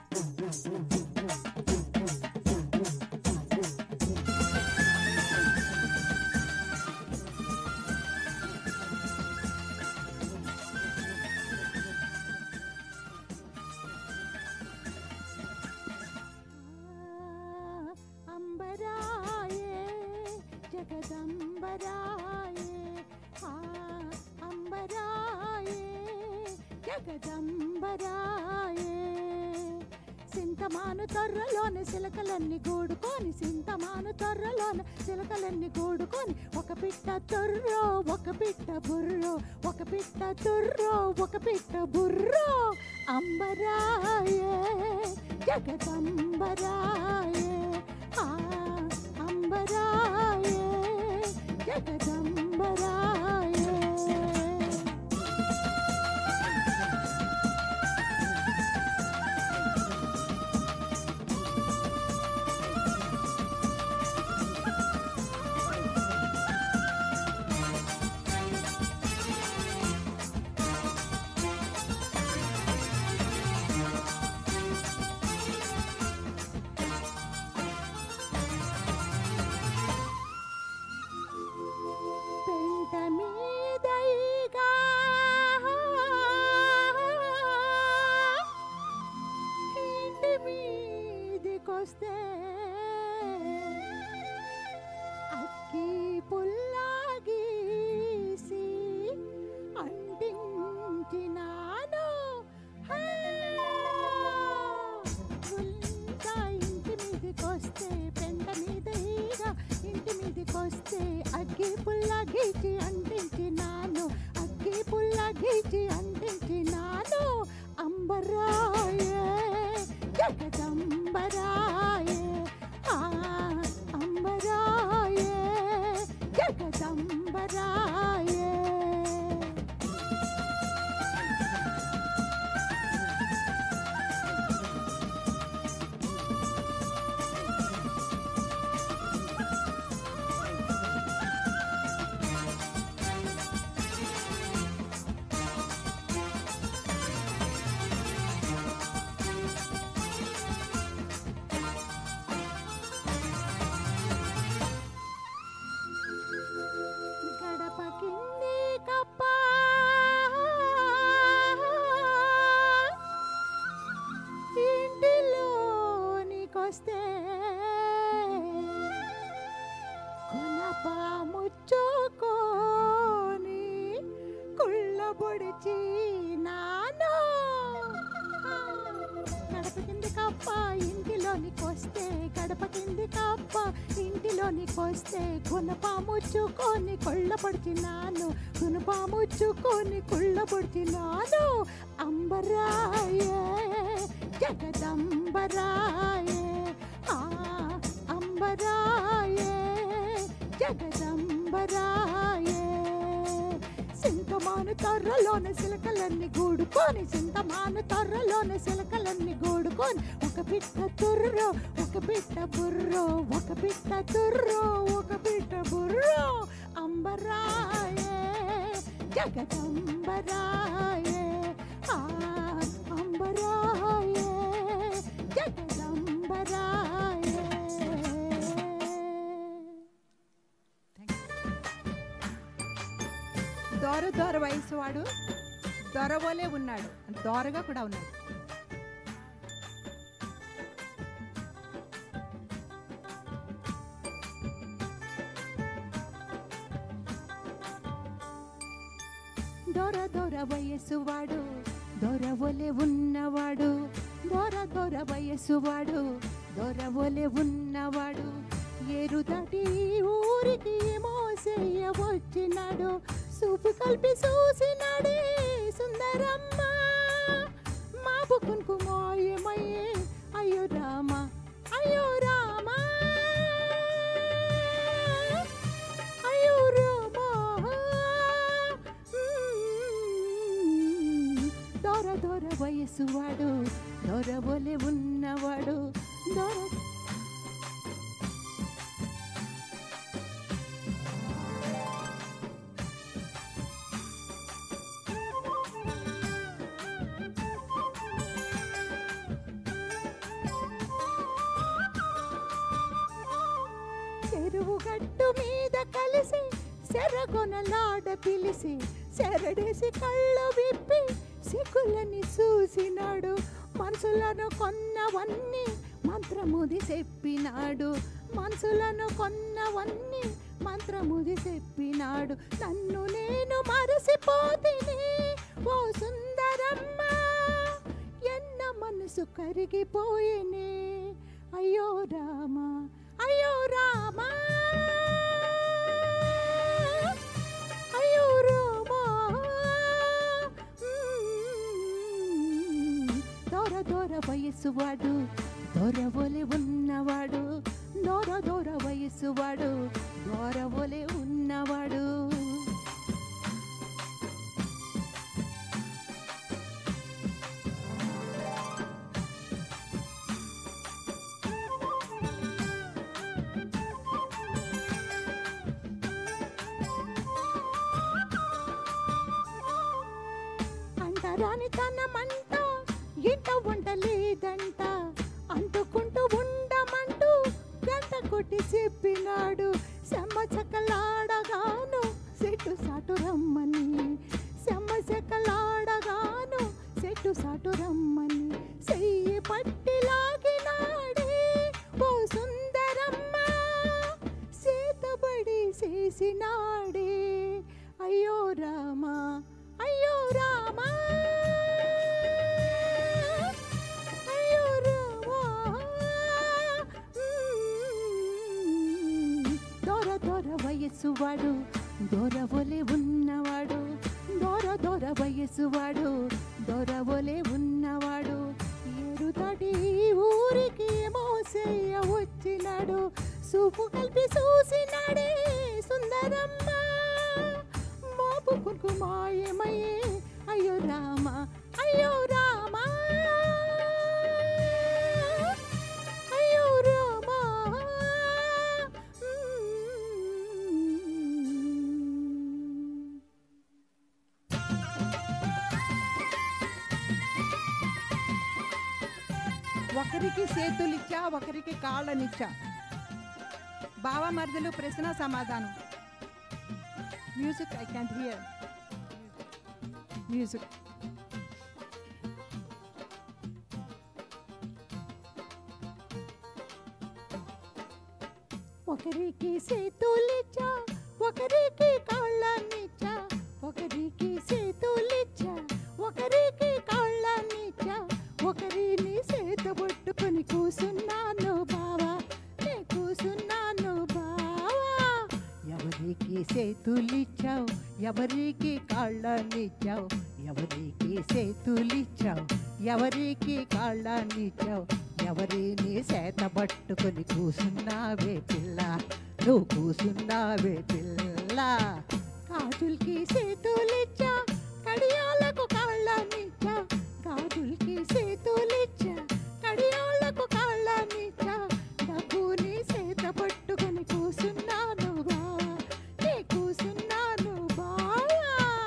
అంబరాయే జగదంబరాయే ఆ అంబరాయే జగదంబరాయే సింతమాను తొర్రలోన సిలకలన్నీ గూడుకొని సింతమాను తొర్రలోన సిలకలన్నీ గూడుకొని ఒక పిట్ట తొర్రో ఒక పిట్ట బుర్రో ఒక పిట్ట తుర్రో ఒక పిట్ట బుర్రో అంబరాయే జగదంబరాయే ఆ అంబరాయే జగదంబరాయే పెంట మీదైగా ఇంటి మీదికొస్తే అక్కి పుల్లాగీసి అంటించినాను హా! గుంత ఇంటి మీదికొస్తే పెంట మీద ఈగ ఇంటి మీదికొస్తే అగ్గి పుల్ల గీచి అంటించినాను అగ్గి పుల్ల గీచి అంటించినాను అంబరాయే జగదంబరాయే ఆ అంబరాయే జగదంబరాయే గడప కింది కప్ప ఇంటిలోనికొస్తే కొనప ముచ్చుకొని కుళ్ళబొడిచి నాను గడప కింది కప్ప ఇంటిలోనికొస్తే గడప కింది కప్ప ఇంటిలోనికొస్తే గుణప ముచ్చుకొని కొళ్ళ పడిచినాను గుణప ముచ్చుకొని కుళ్ళ పడిచినాను అంబరాయే జగదంబరాయే ఆ అంబరాయే జగదంబరాయే సింతమాను తొర్రలోన సిలకలన్నీ గూడుకొని సింతమాను తొర్రలోన సిలకలన్నీ గూడుకొని ఒక పిట్ట తుర్రో ఒక పిట్ట బుర్రో ఒక పిట్ట తుర్రో ఒక పిట్ట బుర్రో అంబరాయే జగదంబరాయే ఆ అంబరాయే జగదంబరాయే దొర దొర వయసు వాడు దొరవోలే ఉన్నాడు దోరగా కూడా ఉన్నాడు దొర దొర వయసువాడు దొరవొలె ఉన్నవాడు దొర దొర వయసువాడు దొరవొలె ఉన్నవాడు ఏరు దాటి ఊరికి మోసేయ వచ్చినాడు చూపు కలిపి చూసినాడే సుందరమ్మ మా బుక్కున్కు మాయమయ్యే అయ్యో రామ అయ్యో రామ అయ్యో రామ దొర దొర వయసువాడు దొరవొలె ఉన్నవాడు దొర చెరువు గట్టు మీద కలిసి సెరగొనలాడ పిలిసి సెరడేసి కళ్ళు విప్పి సిగ్గులని చూసినాడు మనసులను కొన్నవన్నీ మంత్రముది చెప్పినాడు మనసులను కొన్నవన్నీ మంత్రముది చెప్పినాడు నన్ను నేను మరసిపోతిని ఓ సుందరమ్మ ఎన్న మనసు కరిగిపోయేనే అయ్యో రామా అయ్యో రామా అయ్యో రామా మ్మ్. దొర దొర వయసు వాడు దొరవలే ఉన్నవాడు దొర దొర వయసు వాడు దొరవలే ఉన్నవాడు అంటరాని తనమంట ఇంట ఉండలేదంట అంటుకుంటూ ఉండమంటూ గంట కొట్టి చెప్పినాడు సెమ్మచకలాడగాను సెట్టు సాటు రమ్మని సెమ్మచకలాడగాను సెట్టు సాటు రమ్మని చెయ్యి పట్టి లాగినాడే ఓ సుందరమ్మ సీతబడి చేసినాడే అయ్యో రామా అయ్యో రామా అయ్యో రామా మ్మ్. దొర దొర వయస్సు వాడు దొరవలే ఉన్నవాడు దొర దొర వయస్సు వాడు దొరవలే ఉన్నవాడు ఏరు దాటి ఊరికి మోసేయ వచ్చినాడు సూపు కలిపి చూసినాడే సుందరమ్మ మోపు కురుకు మాయమయ్యే అయ్యో రామ అయ్యో రామ అయ్యో రామ మ్మ్. ఒకరికి చేతులిచ్చా ఒకరికి కాళ్ళనిచ్చా బావమరుదులు ప్రశ్న సమాధానం music I can't hear music ఒకరికి చేతులిచ్చా ఒకరికి కాళ్ళనిచ్చా ఒకరికి చేతులిచ్చా ఒకరికి కాళ్ళనిచ్చా ఒకరిని చేత పట్టుకొని కూసున్నాను బావా నే కూసున్నాను బావా ఎవరికి చేతులిచ్చావు ఎవరికి కాళ్ళనిచ్చావు ఎవరికి చేతులిచ్చావు ఎవరికి కాళ్ళనిచ్చావు ఎవరిని చేత పట్టుకొని కూసున్నావే పిల్ల నువ్వు కూసున్నావే పిల్ల కాజులకి చేతులిచ్చా కడియాలకు కాళ్ళనిచ్చా కాజులకి చేతులిచ్చా కడియాలకు కాళ్ళనిచ్చా డబ్బుని చేత పట్టుకొని కూసున్నాను బావా నే కూసున్నాను బావా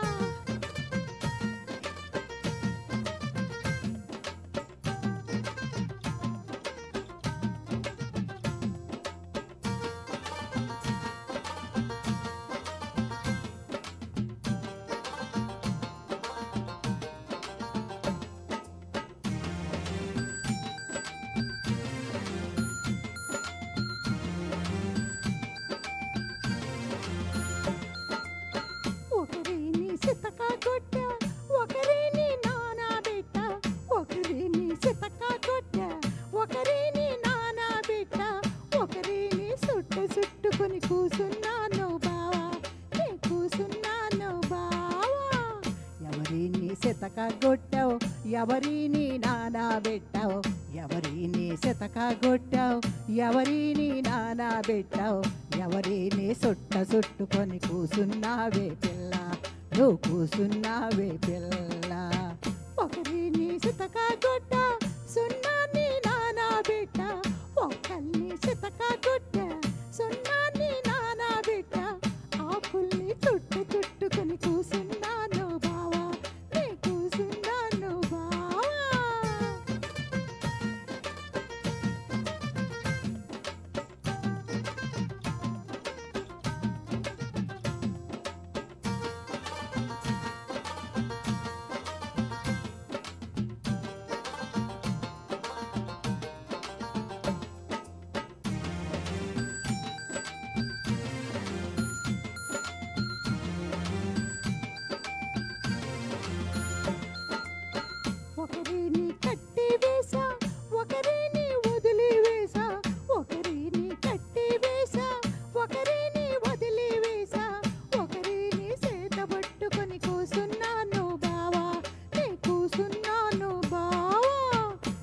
ఒకరిని సితక కొట్ట ఒకరిని నానా బిడ్డ ఒకరిని సితక కొట్ట ఒకరిని నానా బిడ్డ ఒకరిని సుట్ట చుట్టుకొని కూసున్నాను బావా నే కూసున్నాను బావా ఎవరిని సితక కొట్టావు ఎవరిని నానా పెట్టావు ఎవరిని సితక కొట్టావు ఎవరిని నానా పెట్టావు ఎవరిని సుట్ట చుట్టుకొని కూసున్నావే పిల్ల నువ్వు కూసున్నావే పిల్ల ఒకరిని సితక కొట్ట సున్నాన్ని నానా బిడ్డ ఒకరిని సితక కొట్ట సున్నాన్ని నానా బిడ్డ ఆకుల్ని చుట్టు చుట్టుకొని కూసున్నాను బావా నే కూసున్నాను బావా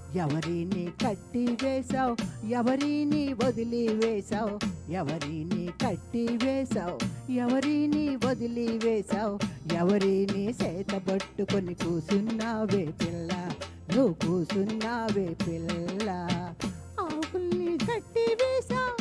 ఎవరిని కట్టి వేశావు ఎవరిని వదిలి వేశావు ఎవరిని కట్టి వేశావు ఎవరిని వదిలి వేశావు ఎవరిని చేత పట్టుకొని కూసున్నావే పిల్ల నువ్వు కూసున్నావే పిల్ల ఆవుల్ని కట్టి వేశావు